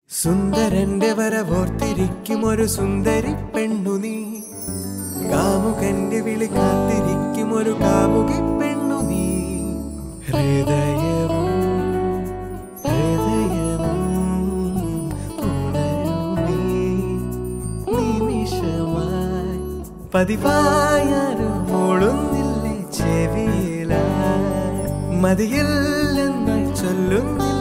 സുന്ദരന്റെ വരവോർത്തിരിക്കും ഒരു സുന്ദരി പെണ്ണു നീ കാമുകന്റെ വിളി കാത്തിരിക്കും ഒരു കാമുകി പെണ്ണു നീ ഹൃദയവും ഹൃദയവും ഉണരുമീ നിമിഷമായി പതിവായാലും മൂളുന്നില്ലേ ചെവിയിലായി മതിയില്ലെന്ന് ചൊല്ലുന്നില്ല